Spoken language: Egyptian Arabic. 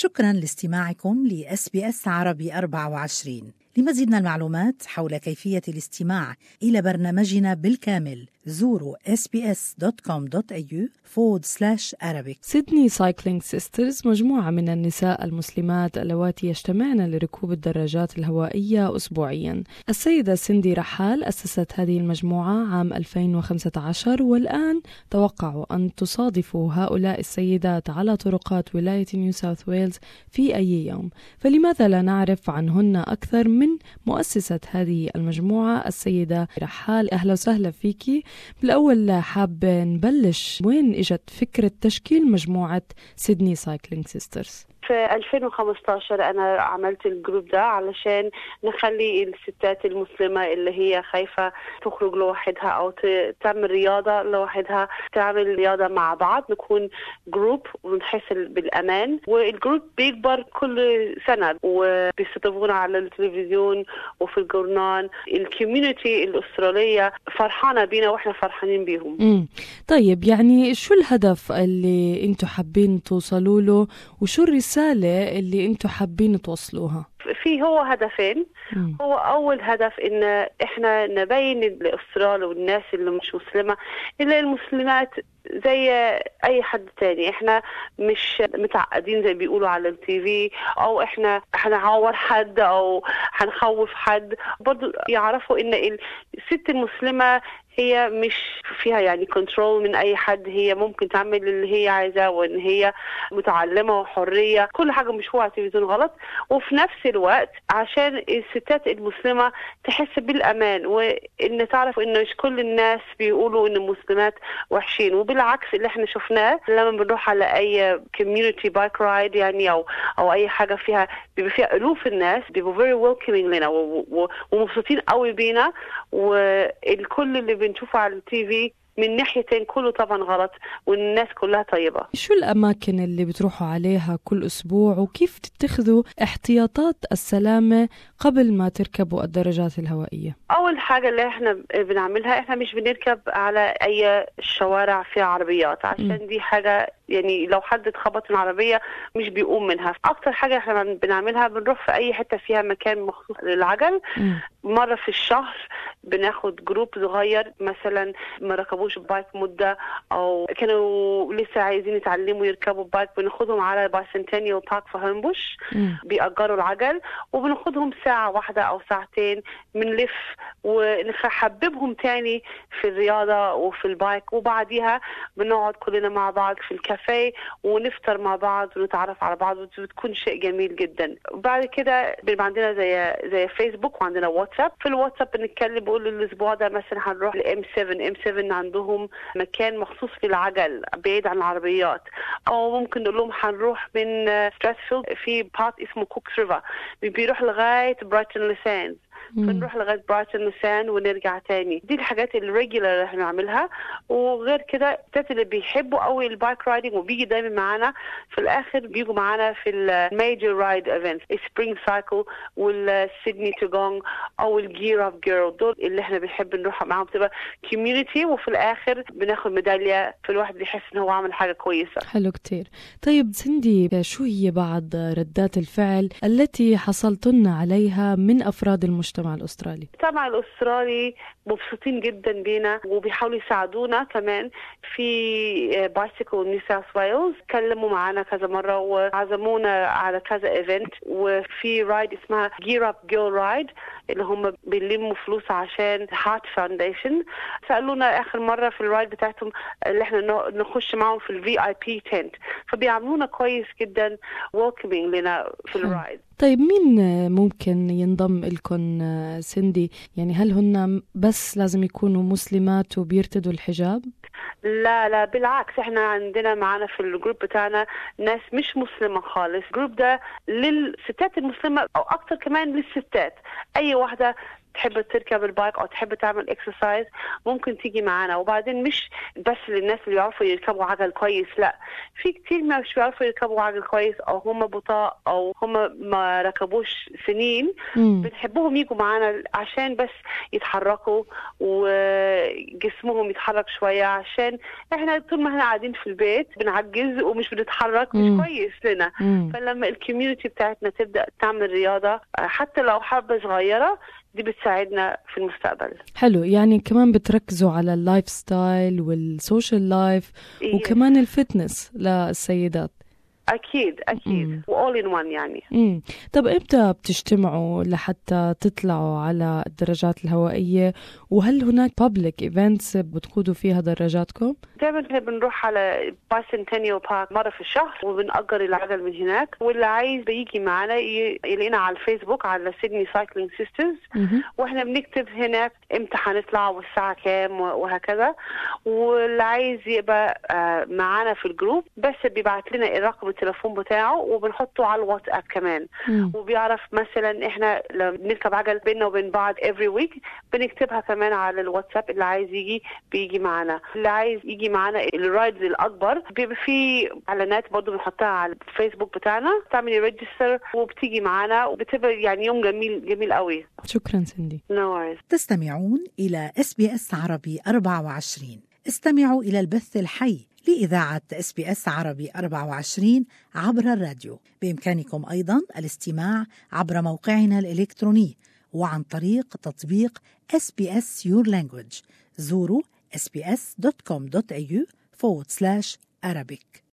شكرا لاستماعكم لاس بي اس عربي 24 لمزيد من المعلومات حول كيفية الاستماع إلى برنامجنا بالكامل زوروا sbs.com.au forward slash Arabic سيدني سايكلينج سيسترز مجموعة من النساء المسلمات اللواتي يجتمعن لركوب الدراجات الهوائية أسبوعيا السيدة سندي رحال أسست هذه المجموعة عام 2015 والآن توقعوا أن تصادفوا هؤلاء السيدات على طرقات ولاية نيو ساوث ويلز في أي يوم فلماذا لا نعرف عنهن أكثر من مؤسسة هذه المجموعة السيدة رحال أهلا وسهلا فيكي بالأول حاب نبلش وين إجت فكرة تشكيل مجموعة سيدني سايكلينج سيسترز في 2015 انا عملت الجروب ده علشان نخلي الستات المسلمه اللي هي خايفه تخرج لوحدها او تعمل رياضه لوحدها تعمل رياضه مع بعض نكون جروب ونحس بالامان والجروب بيكبر كل سنه وبيستضيفونا على التلفزيون وفي الجورنال الكوميونتي الاستراليه فرحانه بينا واحنا فرحانين بيهم مم. طيب يعني شو الهدف اللي انتم حابين توصلوا له وشو الرساله الرسالة اللي انتم حابين توصلوها في هو هدفين م. هو اول هدف ان احنا نبين لاستراليا والناس اللي مش مسلمه ان المسلمات زي اي حد تاني احنا مش متعقدين زي بيقولوا على التي في او احنا هنعور حد او هنخوف حد برضو يعرفوا ان الست المسلمه هي مش فيها يعني كنترول من اي حد هي ممكن تعمل اللي هي عايزاه وان هي متعلمه وحريه كل حاجه مش هو على التلفزيون غلط وفي نفس الوقت عشان الستات المسلمه تحس بالامان وان تعرف ان مش كل الناس بيقولوا ان المسلمات وحشين وبالعكس اللي احنا شفناه لما بنروح على اي كوميونتي بايك رايد يعني او او اي حاجه فيها بيبقى فيها الوف الناس بيبقوا فيري ويلكمينج لنا ومبسوطين قوي بينا والكل اللي بنشوفه على التي في من ناحيتين كله طبعا غلط والناس كلها طيبة شو الأماكن اللي بتروحوا عليها كل أسبوع وكيف تتخذوا احتياطات السلامة قبل ما تركبوا الدراجات الهوائية أول حاجة اللي احنا بنعملها احنا مش بنركب على أي شوارع فيها عربيات عشان م. دي حاجة يعني لو حد اتخبط من عربيه مش بيقوم منها اكتر حاجه احنا بنعملها بنروح في اي حته فيها مكان مخصوص للعجل مره في الشهر بناخد جروب صغير مثلا ما ركبوش بايك مده او كانوا لسه عايزين يتعلموا يركبوا بايك بناخدهم على بايسنتينيال بارك في هامبوش بيأجروا العجل وبناخدهم ساعه واحده او ساعتين بنلف ونحببهم تاني في الرياضه وفي البايك وبعديها بنقعد كلنا مع بعض في الكافيه كافيه ونفطر مع بعض ونتعرف على بعض وبتكون شيء جميل جدا وبعد كده بيبقى عندنا زي زي فيسبوك وعندنا واتساب في الواتساب بنتكلم بقول الاسبوع ده مثلا هنروح لام 7 ام 7 عندهم مكان مخصوص للعجل بعيد عن العربيات او ممكن نقول لهم هنروح من ستراتفيلد في بارت اسمه كوكس ريفر بيروح لغايه برايتون لسانز بنروح لغايه برايتون لسان ونرجع تاني دي الحاجات الريجولار اللي احنا بنعملها وغير كده الستات اللي بيحبوا قوي البايك رايدنج وبيجي دايما معانا في الاخر بيجوا معانا في الميجر رايد ايفنت سبرينج سايكل والسيدني توغونج او الجير اوف جيرل دول اللي احنا بنحب نروح معاهم تبقى كوميونتي وفي الاخر بناخد ميداليه في الواحد بيحس ان هو عمل حاجه كويسه حلو كتير طيب سندي شو هي بعض ردات الفعل التي حصلتن عليها من افراد المجتمع المجتمع الاسترالي؟ المجتمع الاسترالي مبسوطين جدا بينا وبيحاولوا يساعدونا كمان في بايسيكل نيو ساوث ويلز كلموا معانا كذا مره وعزمونا على كذا ايفنت وفي رايد اسمها جير اب جيرل رايد اللي هم بيلموا فلوس عشان هارت فاونديشن سالونا اخر مره في الرايد بتاعتهم اللي احنا نخش معاهم في الفي اي بي تنت فبيعاملونا كويس جدا ويلكمينج لنا في الرايد طيب مين ممكن ينضم لكم سندي يعني هل هن بس لازم يكونوا مسلمات وبيرتدوا الحجاب لا لا بالعكس احنا عندنا معانا في الجروب بتاعنا ناس مش مسلمه خالص الجروب ده للستات المسلمه او اكتر كمان للستات اي واحده تحب تركب البايك او تحب تعمل اكسرسايز ممكن تيجي معانا وبعدين مش بس للناس اللي بيعرفوا يركبوا عجل كويس لا في كتير ما مش بيعرفوا يركبوا عجل كويس او هم بطاء او هم ما ركبوش سنين مم. بنحبهم يجوا معانا عشان بس يتحركوا وجسمهم يتحرك شوية عشان احنا طول ما احنا قاعدين في البيت بنعجز ومش بنتحرك مم. مش كويس لنا مم. فلما الكوميونتي بتاعتنا تبدا تعمل رياضه آه، حتى لو حبه صغيره دي بتساعدنا في المستقبل حلو يعني كمان بتركزوا على اللايف ستايل والسوشيال لايف إيه، وكمان الفتنس للسيدات اكيد اكيد مم. واول ان وان يعني امم طب امتى بتجتمعوا لحتى تطلعوا على الدراجات الهوائية وهل هناك public events بتقودوا فيها دراجاتكم؟ دايما احنا بنروح على بايسنتينيو بارك مره في الشهر وبنأجر العجل من هناك واللي عايز بيجي معانا ي- يلاقينا على الفيسبوك على سيدني سايكلينج سيسترز مهم. واحنا بنكتب هناك امتى هنطلع والساعه كام و- وهكذا واللي عايز يبقى آه، معانا في الجروب بس بيبعت لنا الرقم التليفون بتاعه وبنحطه على الواتساب كمان مم. وبيعرف مثلا احنا لما بنركب عجل بيننا وبين بعض every week بنكتبها كمان على الواتساب اللي عايز يجي بيجي معانا اللي عايز يجي معانا الرايدز الاكبر بيبقى في اعلانات برضه بنحطها على الفيسبوك بتاعنا تعملي ريجستر وبتيجي معانا وبتبقى يعني يوم جميل جميل قوي شكرا سندي نو no worries. تستمعون إلى اس بي اس عربي 24 استمعوا إلى البث الحي لإذاعة اس بي اس عربي 24 عبر الراديو بإمكانكم أيضا الاستماع عبر موقعنا الإلكتروني وعن طريق تطبيق اس بي اس Your Language زوروا sbs.com.au forward slash Arabic